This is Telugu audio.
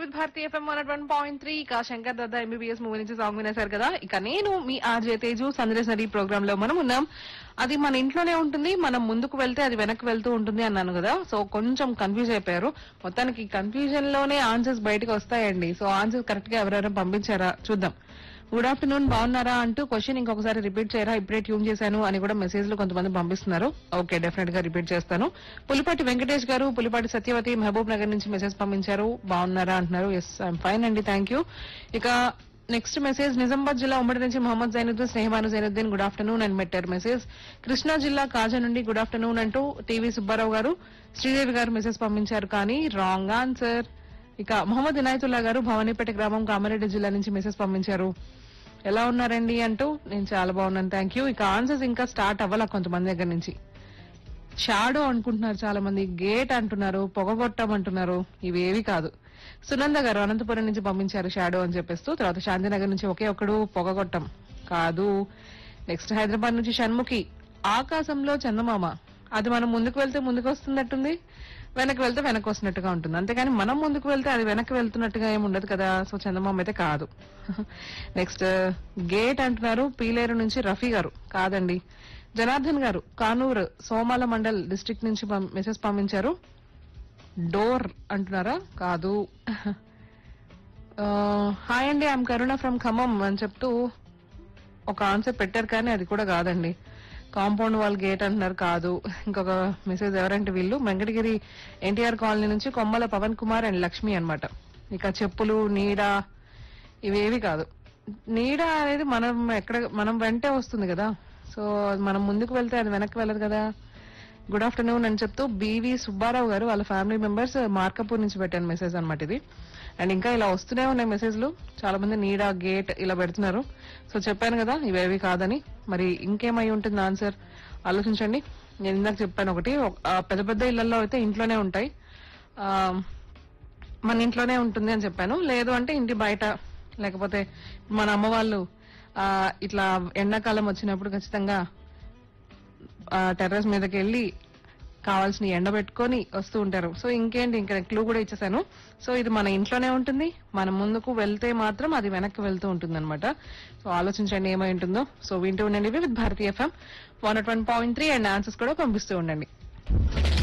with Bharati FM one one point three ఇక శంకర్ దత్త ఎంబీబీఎస్ మూవీ నుంచి సాంగ్ వినేశారు కదా ఇక నేను మీ ఆర్జే తేజు సందేశ్ నది ప్రోగ్రామ్ లో మనం ఉన్నాం అది మన ఇంట్లోనే ఉంటుంది మనం ముందుకు వెళ్తే అది వెనక్కి వెళ్తూ ఉంటుంది అన్నాను కదా సో కొంచెం కన్ఫ్యూజ్ అయిపోయారు మొత్తానికి కన్ఫ్యూజన్ లోనే ఆన్సర్స్ బయటకు వస్తాయండి సో ఆన్సర్స్ కరెక్ట్ గా ఎవరెవరైనా పంపించారా చూద్దాం గుడ్ ఆఫ్టర్నూన్ బాగున్నారా అంటూ క్వశ్చన్ ఇంకొకసారి రిపీట్ చేయరా ఇప్పుడే ట్యూన్ చేశాను అని కూడా మెసేజ్ లో కొంతమంది పంపిస్తున్నారు ఓకే డెఫినెట్ గా రిపీట్ చేస్తాను పులిపాటి వెంకటేష్ గారు పులిపాటి సత్యవతి మహబూబ్ నగర్ నుంచి మెసేజ్ పంపించారు బాగున్నారా అంటున్నారు ఎస్ ఐఎమ్ ఫైన్ అండి థ్యాంక్ యూ ఇక నెక్స్ట్ మెసేజ్ నిజామాబాద్ జిల్లా ఉమ్మడి నుంచి మొహమ్మద్ జైనుద్దీన్ స్నేహమాను జైనుద్దీన్ గుడ్ ఆఫ్టర్నూన్ అని పెట్టారు మెసేజ్ కృష్ణా జిల్లా కాజా నుండి గుడ్ ఆఫ్టర్నూన్ అంటూ టీవీ సుబ్బారావు గారు శ్రీదేవి గారు మెసేజ్ పంపించారు కానీ రాంగ్ ఆన్సర్ ఇక మొహమ్మద్ ఇనాయతుల్లా గారు భవానీపేట గ్రామం కామారెడ్డి జిల్లా నుంచి మెసేజ్ పంపించారు ఎలా ఉన్నారండి అంటూ నేను చాలా బాగున్నాను థ్యాంక్ యూ ఇక ఆన్సర్స్ ఇంకా స్టార్ట్ అవ్వాల కొంతమంది దగ్గర నుంచి షాడో అనుకుంటున్నారు చాలా మంది గేట్ అంటున్నారు పొగగొట్టం అంటున్నారు ఇవేవి కాదు సునంద గారు అనంతపురం నుంచి పంపించారు షాడో అని చెప్పేస్తూ తర్వాత శాంతినగర్ నుంచి ఒకే ఒక్కడు పొగగొట్టం కాదు నెక్స్ట్ హైదరాబాద్ నుంచి షణ్ముఖి ఆకాశంలో చందమామ అది మనం ముందుకు వెళ్తే ముందుకు వస్తున్నట్టుంది వెనక్కి వెళ్తే వెనక్కి వస్తున్నట్టుగా ఉంటుంది అంతేగాని మనం ముందుకు వెళ్తే అది వెనక్కి వెళ్తున్నట్టుగా ఏమి ఉండదు కదా సో చందమామ అయితే కాదు నెక్స్ట్ గేట్ అంటున్నారు పీలేరు నుంచి రఫీ గారు కాదండి జనార్దన్ గారు కానూరు సోమాల మండల్ డిస్ట్రిక్ట్ నుంచి పం- మెసేజ్ పంపించారు డోర్ అంటున్నారా కాదు ఆ, హాయ్ అండి ఐఎమ్ కరుణ ఫ్రమ్ ఖమ్మం అని చెప్తూ ఒక ఆన్సర్ పెట్టారు కానీ అది కూడా కాదండి కాంపౌండ్ వాల్ గేట్ అంటున్నారు కాదు ఇంకొక మెసేజ్ ఎవరంటే వీళ్ళు వెంకటగిరి ఎన్టీఆర్ కాలనీ నుంచి కొమ్మల పవన్ కుమార్ అండ్ లక్ష్మి అన్నమాట ఇక చెప్పులు నీడ ఇవేవి కాదు నీడ అనేది మనం ఎక్కడ మనం వెంటే వస్తుంది కదా సో మనం ముందుకు వెళ్తే అది వెనక్కి వెళ్ళదు కదా గుడ్ ఆఫ్టర్నూన్ అని చెప్తూ బీవీ సుబ్బారావు గారు వాళ్ళ ఫ్యామిలీ మెంబర్స్ మార్కపూర్ నుంచి పెట్టాను మెసేజ్ అన్నమాట ఇది అండ్ ఇంకా ఇలా వస్తూనే ఉన్నాయి మెసేజ్లు చాలా మంది నీడ గేట్ ఇలా పెడుతున్నారు సో చెప్పాను కదా ఇవేవి కాదని మరి ఇంకేమై ఉంటుంది ఆన్సర్ ఆలోచించండి నేను ఇందాక చెప్పాను ఒకటి ఒక- ఆ పెద్ద పెద్ద ఇళ్లలో అయితే ఇంట్లోనే ఉంటాయి ఆ, మన ఇంట్లోనే ఉంటుంది అని చెప్పాను లేదు అంటే ఇంటి బయట లేకపోతే మన అమ్మ వాళ్ళు ఆ, ఇట్లా ఎండాకాలం వచ్చినప్పుడు ఖచ్చితంగా టెర్రస్ మీదకి వెళ్ళి కావాల్సిన ఎండ పెట్టుకొని వస్తూ ఉంటారు సో ఇంకేంటి ఇంకా క్లూ కూడా ఇచ్చేసాను సో ఇది మన ఇంట్లోనే ఉంటుంది మనం ముందుకు వెళ్తే మాత్రం అది వెనక్కి వెళ్తూ ఉంటుంది అనమాట సో ఆలోచించండి ఏమై ఉంటుందో సో వింటూ ఉండండి with Bharatiya FM one one point three and answers కూడా పంపిస్తూ ఉండండి